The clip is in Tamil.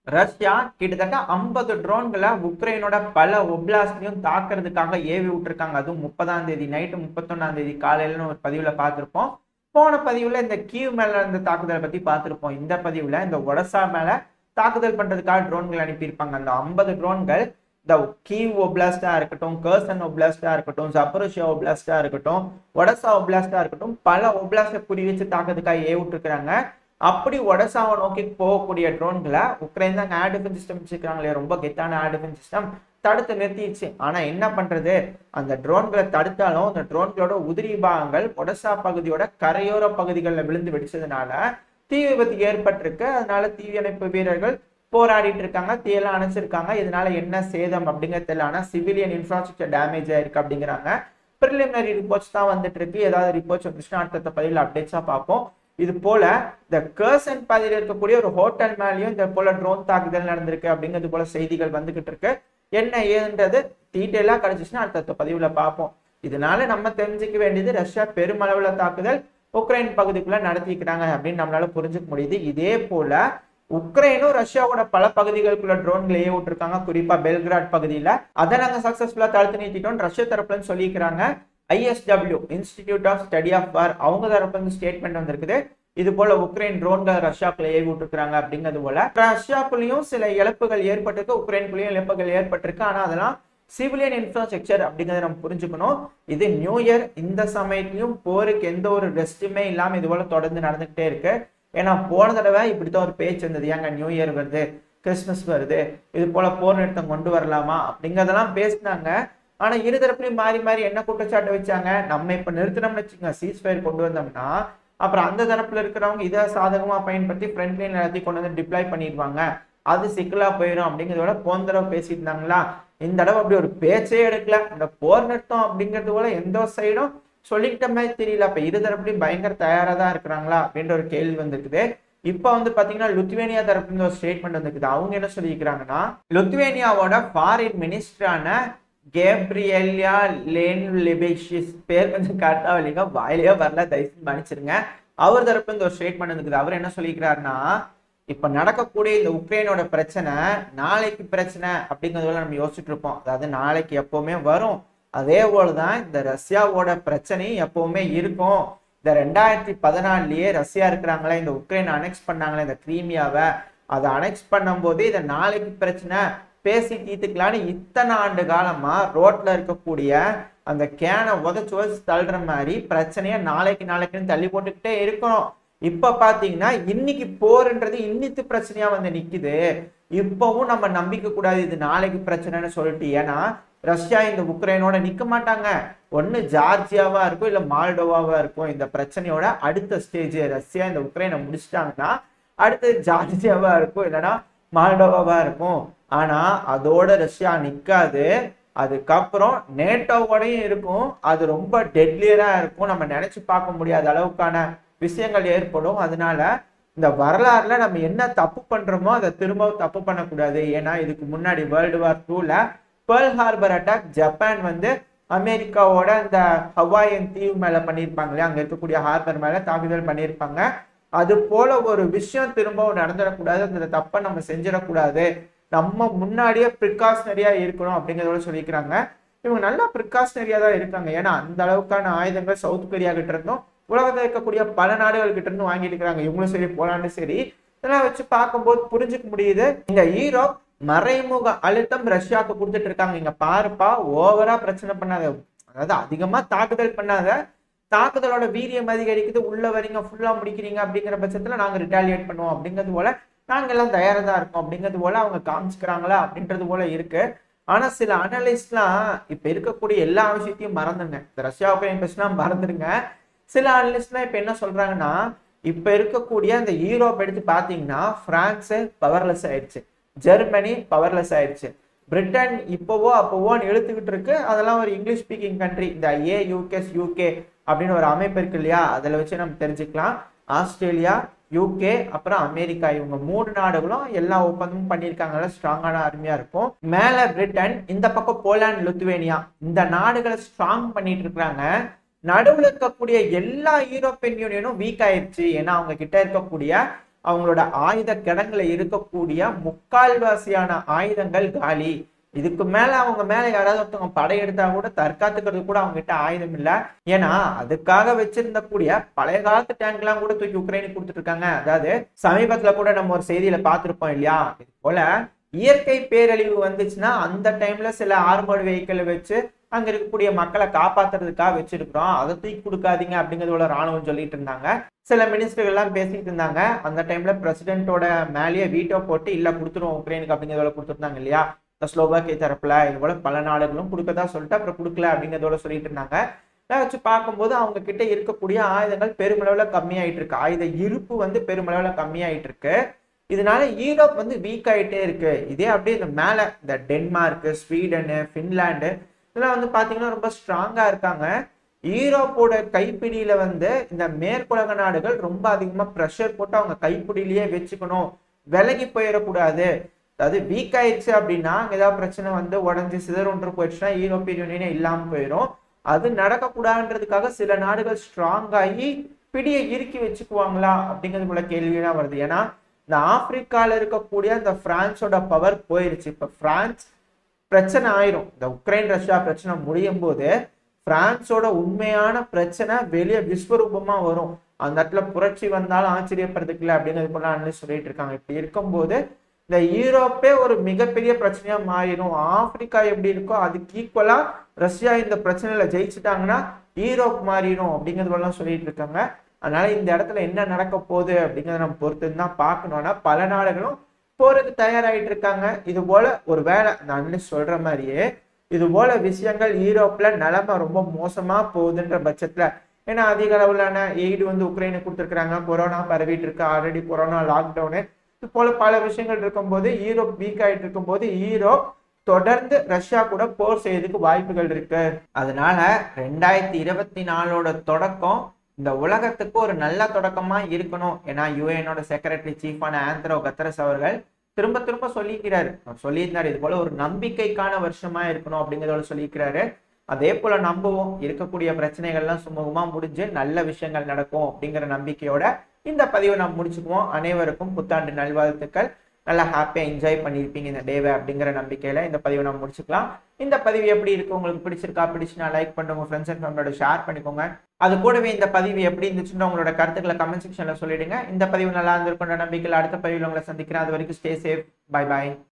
ரஷ்யா கிட்டத்தட்ட ஐம்பது ட்ரோன்களை உக்ரைனோட பல ஒப்லாஸ்டையும் தாக்குறதுக்காக ஏவி விட்டுருக்காங்க அதுவும் முப்பதாம் தேதி நைட்டு முப்பத்தொன்னாம் தேதி காலையிலன்னு ஒரு பதிவுல பார்த்திருப்போம் போன பதிவுல இந்த கீவ் மேல இருந்த தாக்குதலை பத்தி பார்த்திருப்போம் இந்த பதிவுல இந்த ஒடசா மேல தாக்குதல் பண்றதுக்காக ட்ரோன்கள் அனுப்பியிருப்பாங்க அந்த ஐம்பது ட்ரோன்கள் இந்த கீவ் ஒப்லாஸ்டா இருக்கட்டும் கர்சன் ஒப்லாஸ்டா இருக்கட்டும் ஜப்பரோஷியா ஒப்லாஸ்டா இருக்கட்டும் ஒடசா ஒப்லாஸ்டா இருக்கட்டும் பல ஒப்லாஸ்ட குறி வச்சு தாக்குறதுக்காக ஏவி விட்டுருக்காங்க அப்படி ஒடசாவை நோக்கி போகக்கூடிய ட்ரோன்களை உக்ரைன் தான் ஏர் டிஃபென்ஸ் சிஸ்டம் வச்சிருக்காங்களே ரொம்ப கெத்தான ஏர் டிஃபென்ஸ் சிஸ்டம் தடுத்து நிறுத்திடுச்சு ஆனா என்ன பண்றது அந்த ட்ரோன்களை தடுத்தாலும் அந்த ட்ரோன்களோட உதிரி பாகங்கள் ஒடசா பகுதியோட கரையோர பகுதிகளில் விழுந்து வெடிச்சதுனால தீ விபத்து ஏற்பட்டிருக்கு அதனால தீயணைப்பு வீரர்கள் போராடிட்டு இருக்காங்க தீயெல்லாம் அணைச்சிருக்காங்க இதனால என்ன சேதம் அப்படிங்கிறது தெரியல ஆனா சிவிலியன் இன்ஃப்ராஸ்ட்ரக்சர் டேமேஜ் ஆயிருக்கு அப்படிங்கிறாங்க ப்ரிலிமினரி ரிப்போர்ட்ஸ் தான் வந்துட்டு இருக்கு ஏதாவது ரிப்போர்ட்ஸ் வந்துச்சுன்னா அடுத்த பதிவில் அப்டேட்ஸா பார்ப்போம் இது போல இந்த கர்சன் பகுதியில் இருக்கக்கூடிய ஒரு ஹோட்டல் மேலேயும் இந்த போல ட்ரோன் தாக்குதல் நடந்திருக்கு அப்படிங்கிறது போல செய்திகள் வந்துகிட்டு இருக்கு என்ன ஏதுன்றது டீட்டெயிலாக கிடைச்சிச்சுன்னா அடுத்த பதிவுல பார்ப்போம் இதனால நம்ம தெரிஞ்சுக்க வேண்டியது ரஷ்யா பெருமளவுல தாக்குதல் உக்ரைன் பகுதிக்குள்ள நடத்திக்கிறாங்க அப்படின்னு நம்மளால புரிஞ்சுக்க முடியுது இதே போல உக்ரைனும் ரஷ்யாவோட பல பகுதிகளுக்குள்ள ட்ரோன்களை ஏவி விட்டுருக்காங்க குறிப்பா பெல்கிராட் பகுதியில அதை நாங்க சக்சஸ்ஃபுல்லா தடுத்து நிறுத்திட்டோம் ரஷ்யா தரப்புலன்னு சொல்லிக்கிறாங்க ISW institute of study of war அவங்க தரப்புல இருந்து ஸ்டேட்மெண்ட் வந்திருக்குது இது போல உக்ரைன் ட்ரோன்கள் ரஷ்யாக்குள்ள ஏவி விட்டுருக்காங்க அப்படிங்கிறது போல ரஷ்யாக்குள்ளேயும் சில இழப்புகள் ஏற்பட்டிருக்கு உக்ரைனுக்குள்ளேயும் இழப்புகள் ஏற்பட்டிருக்கு ஆனா அதெல்லாம் சிவிலியன் இன்ஃப்ராஸ்ட்ரக்சர் அப்படிங்கிறத நம்ம புரிஞ்சுக்கணும் இது நியூ இயர் இந்த சமயத்திலையும் போருக்கு எந்த ஒரு ரெஸ்ட்டுமே இல்லாம இது போல தொடர்ந்து நடந்துகிட்டே இருக்கு ஏன்னா போன தடவை இப்படித்தான் ஒரு பேச்சு இருந்தது ஏங்க நியூ இயர் வருது கிறிஸ்மஸ் வருது இது போல போர் நிறுத்தம் கொண்டு வரலாமா அப்படிங்கிறதெல்லாம் பேசினாங்க ஆனா இருதரப்புலையும் மாறி மாறி என்ன குற்றச்சாட்டு வச்சாங்க நம்ம இப்ப நிறுத்தினோம்னு வச்சுக்கோங்க சீஸ் ஃபயர் கொண்டு வந்தோம்னா அப்புறம் அந்த தரப்புல இருக்கிறவங்க இதை சாதகமா பயன்படுத்தி ஃப்ரண்ட் லைன் எல்லாத்தையும் கொண்டு வந்து டிப்ளாய் பண்ணிடுவாங்க அது சிக்கலா போயிடும் அப்படிங்கிறத விட போன தடவை பேசிட்டு இருந்தாங்களா இந்த தடவை அப்படி ஒரு பேச்சே எடுக்கல இந்த போர் நிறுத்தம் அப்படிங்கிறது போல எந்த சைடும் சொல்லிக்கிட்ட மாதிரி தெரியல அப்ப இருதரப்புலையும் பயங்கர தயாரா தான் இருக்கிறாங்களா அப்படின்ற ஒரு கேள்வி வந்திருக்குது இப்ப வந்து பாத்தீங்கன்னா லுத்வேனியா தரப்புல ஒரு ஸ்டேட்மெண்ட் வந்திருக்குது அவங்க என்ன சொல்லியிருக்கிறாங்கன்னா லுத்வேனியாவோட ஃபாரின் மினிஸ்டரான கேப்ரியலியா லேன் லிபேஷிஸ் பேர் கொஞ்சம் கரெக்டாக இல்லைங்க வாயிலேயே வரல தயவுசெய்து மன்னிச்சிருங்க அவர் தரப்பு இந்த ஒரு ஸ்டேட்மெண்ட் இருக்குது அவர் என்ன சொல்லிக்கிறாருன்னா இப்ப நடக்கக்கூடிய இந்த உக்ரைனோட பிரச்சனை நாளைக்கு பிரச்சனை அப்படிங்கிறதுல நம்ம யோசிச்சுட்டு இருப்போம் அதாவது நாளைக்கு எப்பவுமே வரும் அதே போலதான் இந்த ரஷ்யாவோட பிரச்சனையும் எப்பவுமே இருக்கும் இந்த ரெண்டாயிரத்தி பதினாலுலயே ரஷ்யா இருக்கிறாங்களே இந்த உக்ரைன் அனெக்ஸ் பண்ணாங்களே இந்த கிரீமியாவை அதை அனெக்ஸ் பண்ணும்போது இதை நாளைக்கு பிரச்சனை பேசி தீர்த்துக்கலான்னு இத்தனை ஆண்டு காலமா ரோட்ல இருக்கக்கூடிய அந்த கேனை உதச்சு உதச்சு தள்ளுற மாதிரி பிரச்சனைய நாளைக்கு நாளைக்குன்னு தள்ளி போட்டுக்கிட்டே இருக்கணும் இப்ப பாத்தீங்கன்னா இன்னைக்கு போர்ன்றது இன்னித்து பிரச்சனையா வந்து நிக்குது இப்பவும் நம்ம நம்பிக்க கூடாது இது நாளைக்கு பிரச்சனைன்னு சொல்லிட்டு ஏன்னா ரஷ்யா இந்த உக்ரைனோட நிக்க மாட்டாங்க ஒண்ணு ஜார்ஜியாவா இருக்கும் இல்ல மால்டோவாவா இருக்கும் இந்த பிரச்சனையோட அடுத்த ஸ்டேஜ் ரஷ்யா இந்த உக்ரைனை முடிச்சிட்டாங்கன்னா அடுத்தது ஜார்ஜியாவா இருக்கும் இல்லைன்னா மால்டோவாவா இருக்கும் ஆனா அதோட ரஷ்யா நிக்காது அதுக்கப்புறம் நேட்டோவோடையும் இருக்கும் அது ரொம்ப டெட்லியரா இருக்கும் நம்ம நினைச்சு பார்க்க முடியாத அளவுக்கான விஷயங்கள் ஏற்படும் அதனால இந்த வரலாறுல நம்ம என்ன தப்பு பண்றோமோ அதை திரும்ப தப்பு பண்ணக்கூடாது ஏன்னா இதுக்கு முன்னாடி வேர்ல்டு வார் டூல பேர்ல் ஹார்பர் அட்டாக் ஜப்பான் வந்து அமெரிக்காவோட இந்த ஹவாயன் தீவு மேல பண்ணியிருப்பாங்களே அங்க இருக்கக்கூடிய ஹார்பர் மேல தாக்குதல் பண்ணியிருப்பாங்க அது போல ஒரு விஷயம் திரும்பவும் நடந்துடக்கூடாது அந்த தப்பை நம்ம செஞ்சிடக்கூடாது நம்ம முன்னாடியே ப்ரிகாஷனரியா இருக்கணும் அப்படிங்கிறதோட சொல்லிக்கிறாங்க இவங்க நல்லா ப்ரிகாஷனரியா தான் இருக்காங்க ஏன்னா அந்த அளவுக்கான ஆயுதங்கள் சவுத் கொரியா கிட்ட இருந்தும் உலகத்தில் இருக்கக்கூடிய பல நாடுகள் கிட்ட இருந்து வாங்கிட்டு இருக்கிறாங்க இவங்களும் சரி போலான்னு சரி இதெல்லாம் வச்சு பார்க்கும்போது புரிஞ்சுக்க முடியுது இந்த ஈரோப் மறைமுக அழுத்தம் ரஷ்யாவுக்கு கொடுத்துட்டு இருக்காங்க இங்க பாருப்பா ஓவரா பிரச்சனை பண்ணாத அதாவது அதிகமா தாக்குதல் பண்ணாத தாக்குதலோட வீரியம் அதிகரிக்குது உள்ள வரீங்க ஃபுல்லா முடிக்கிறீங்க அப்படிங்கிற பட்சத்துல நாங்க ரிட்டாலியேட் பண்ணுவோம் அப்படிங்கிறது போல நாங்க எல்லாம் தயாரா தான் இருக்கோம் அப்படிங்கிறது போல அவங்க காமிச்சுக்கிறாங்களா அப்படின்றது போல இருக்கு ஆனா சில அனலிஸ்ட்லாம் இப்ப இருக்கக்கூடிய எல்லா விஷயத்தையும் மறந்துங்க இந்த ரஷ்யா உக்ரைன் பிரச்சனை மறந்துடுங்க சில அனலிஸ்ட்லாம் இப்ப என்ன சொல்றாங்கன்னா இப்ப இருக்கக்கூடிய அந்த யூரோப் எடுத்து பாத்தீங்கன்னா பிரான்ஸ் பவர்லெஸ் ஆயிடுச்சு ஜெர்மனி பவர்லெஸ் ஆயிடுச்சு பிரிட்டன் இப்போவோ அப்போவோன்னு இழுத்துக்கிட்டு இருக்கு அதெல்லாம் ஒரு இங்கிலீஷ் ஸ்பீக்கிங் கண்ட்ரி இந்த ஏ யூகேஸ் யூகே அப்படின்னு ஒரு அமைப்பு இருக்கு இல்லையா அதில் வச்சு நம்ம தெரிஞ்சுக்கலாம் ஆஸ்திரேலியா யூகே அப்புறம் அமெரிக்கா இவங்க மூணு நாடுகளும் எல்லா ஒப்பந்தமும் பண்ணியிருக்காங்கல்ல ஸ்ட்ராங்கான அருமையா இருக்கும் மேல பிரிட்டன் இந்த பக்கம் போலாந்து லுத்துவேனியா இந்த நாடுகளை ஸ்ட்ராங் பண்ணிட்டு இருக்கிறாங்க நடுவில் இருக்கக்கூடிய எல்லா யூரோப்பியன் யூனியனும் வீக் ஆயிடுச்சு ஏன்னா அவங்க கிட்ட இருக்கக்கூடிய அவங்களோட ஆயுத கிடங்குல இருக்கக்கூடிய முக்கால்வாசியான ஆயுதங்கள் காலி இதுக்கு மேல அவங்க மேல யாராவது ஒருத்தவங்க படையெடுத்தா கூட தற்காத்துக்கிறது கூட அவங்க கிட்ட ஆயுதம் இல்ல ஏன்னா அதுக்காக வச்சிருந்த கூடிய பழைய காலத்து டேங்க் எல்லாம் கூட தூக்கி உக்ரைனுக்கு கொடுத்துட்டு இருக்காங்க அதாவது சமீபத்துல கூட நம்ம ஒரு செய்தியில பார்த்திருப்போம் இல்லையா இது போல இயற்கை பேரழிவு வந்துச்சுன்னா அந்த டைம்ல சில ஆர்மர்டு வெஹிக்கிள் வச்சு அங்க இருக்கக்கூடிய மக்களை காப்பாத்துறதுக்காக வச்சிருக்கிறோம் அதை தூக்கி கொடுக்காதீங்க அப்படிங்கறதோட ராணுவம் சொல்லிட்டு இருந்தாங்க சில மினிஸ்டர்கள் எல்லாம் பேசிட்டு இருந்தாங்க அந்த டைம்ல பிரசிடென்ட்டோட மேலேயே வீட்டோ போட்டு இல்ல கொடுத்துருவோம் உக்ரைனுக்கு அப்படிங்கிறதோட கொடுத்துருந்தாங்க இல்லையா இந்த ஸ்லோவாக்கிய தரப்புல இது போல பல நாடுகளும் கொடுக்கதா சொல்லிட்டு அப்புறம் கொடுக்கல அப்படிங்கிறதோட சொல்லிட்டு இருந்தாங்க இதை வச்சு பார்க்கும்போது அவங்க கிட்ட இருக்கக்கூடிய ஆயுதங்கள் பெருமளவுல கம்மியாயிட்டு இருக்கு ஆயுத இருப்பு வந்து பெருமளவுல கம்மியாயிட்டு இருக்கு இதனால யூரோப் வந்து வீக் ஆயிட்டே இருக்கு இதே அப்படியே இந்த மேல இந்த டென்மார்க் ஸ்வீடனு பின்லாண்டு இதெல்லாம் வந்து பாத்தீங்கன்னா ரொம்ப ஸ்ட்ராங்கா இருக்காங்க யூரோப்போட கைப்பிடியில வந்து இந்த மேற்குலக நாடுகள் ரொம்ப அதிகமா ப்ரெஷர் போட்டு அவங்க கைப்பிடியிலேயே வச்சுக்கணும் விலகி போயிடக்கூடாது அதாவது வீக் ஆயிடுச்சு அப்படின்னா அங்க ஏதாவது பிரச்சனை வந்து உடஞ்சி சிதறொன்று போயிடுச்சுன்னா யூரோப்பியன் யூனியனே இல்லாம போயிடும் அது நடக்கக்கூடாதுன்றதுக்காக சில நாடுகள் ஸ்ட்ராங் ஆகி பிடியை இறுக்கி வச்சுக்குவாங்களா அப்படிங்கிறது போல கேள்வியெல்லாம் வருது ஏன்னா இந்த ஆப்பிரிக்கால இருக்கக்கூடிய அந்த பிரான்ஸோட பவர் போயிருச்சு இப்ப பிரான்ஸ் பிரச்சனை ஆயிரும் இந்த உக்ரைன் ரஷ்யா பிரச்சனை முடியும் போது பிரான்ஸோட உண்மையான பிரச்சனை வெளியே விஸ்வரூபமா வரும் அந்த இடத்துல புரட்சி வந்தாலும் ஆச்சரியப்படுறதுக்கு இல்லை அப்படிங்கிறது போல அண்ணன் சொல்லிட்டு இருக்காங்க இப்படி இருக்கும்போது இந்த யூரோப்பே ஒரு மிகப்பெரிய பிரச்சனையா மாறிடும் ஆப்பிரிக்கா எப்படி இருக்கோ அதுக்கு ஈக்குவலா ரஷ்யா இந்த பிரச்சனையில ஜெயிச்சுட்டாங்கன்னா யூரோப் மாறிடும் அப்படிங்கிறது எல்லாம் சொல்லிட்டு இருக்காங்க அதனால இந்த இடத்துல என்ன நடக்க போகுது அப்படிங்கிறத நம்ம பொறுத்து தான் பார்க்கணும்னா பல நாடுகளும் போருக்கு தயாராகிட்டு இருக்காங்க இது போல ஒரு வேலை நான் சொல்ற மாதிரியே இது போல விஷயங்கள் யூரோப்ல நிலைமை ரொம்ப மோசமா போகுதுன்ற பட்சத்துல ஏன்னா அதிக அளவிலான எய்டு வந்து உக்ரைனுக்கு கொடுத்துருக்காங்க கொரோனா பரவிட்டு இருக்கு ஆல்ரெடி கொரோனா லாக்டவுனு இது போல பல விஷயங்கள் இருக்கும்போது யூரோப் வீக் ஆயிட்டு இருக்கும்போது யூரோப் தொடர்ந்து ரஷ்யா கூட போர் செய்யறதுக்கு வாய்ப்புகள் இருக்கு அதனால ரெண்டாயிரத்தி இருபத்தி நாலோட தொடக்கம் இந்த உலகத்துக்கு ஒரு நல்ல தொடக்கமா இருக்கணும் ஏன்னா யுஏனோட செக்ரட்டரி சீஃபான ஆந்த்ரோ கத்தரஸ் அவர்கள் திரும்ப திரும்ப சொல்லிக்கிறாரு சொல்லியிருந்தாரு இது போல ஒரு நம்பிக்கைக்கான வருஷமா இருக்கணும் அப்படிங்கிறதோட சொல்லியிருக்கிறாரு அதே போல நம்புவோம் இருக்கக்கூடிய பிரச்சனைகள்லாம் சுமூகமா முடிஞ்சு நல்ல விஷயங்கள் நடக்கும் அப்படிங்கிற நம்பிக்கையோட இந்த பதிவை நாம் முடிச்சுக்குவோம் அனைவருக்கும் புத்தாண்டு நல்வாழ்த்துக்கள் நல்லா ஹாப்பியாக என்ஜாய் பண்ணியிருப்பீங்க இந்த டேவை அப்படிங்கிற நம்பிக்கையில இந்த பதிவை நம்ம முடிச்சுக்கலாம் இந்த பதிவு எப்படி இருக்கு உங்களுக்கு பிடிச்சிருக்கா பிடிச்சுனா லைக் பண்ணுங்க உங்க ஃப்ரெண்ட்ஸ் அண்ட் ஃபேமிலியோட ஷேர் பண்ணிக்கோங்க அது கூடவே இந்த பதிவு எப்படி இருந்துச்சுன்னு உங்களோட கருத்துக்களை கமெண்ட் செக்ஷன்ல சொல்லிடுங்க இந்த பதிவு நல்லா இருந்திருக்குன்ற நம்பிக்கையில் அடுத்த பதிவில் உங்களை சந்திக்கிறேன் அது வரைக்கும் ஸ்டே சேஃப் பை பாய்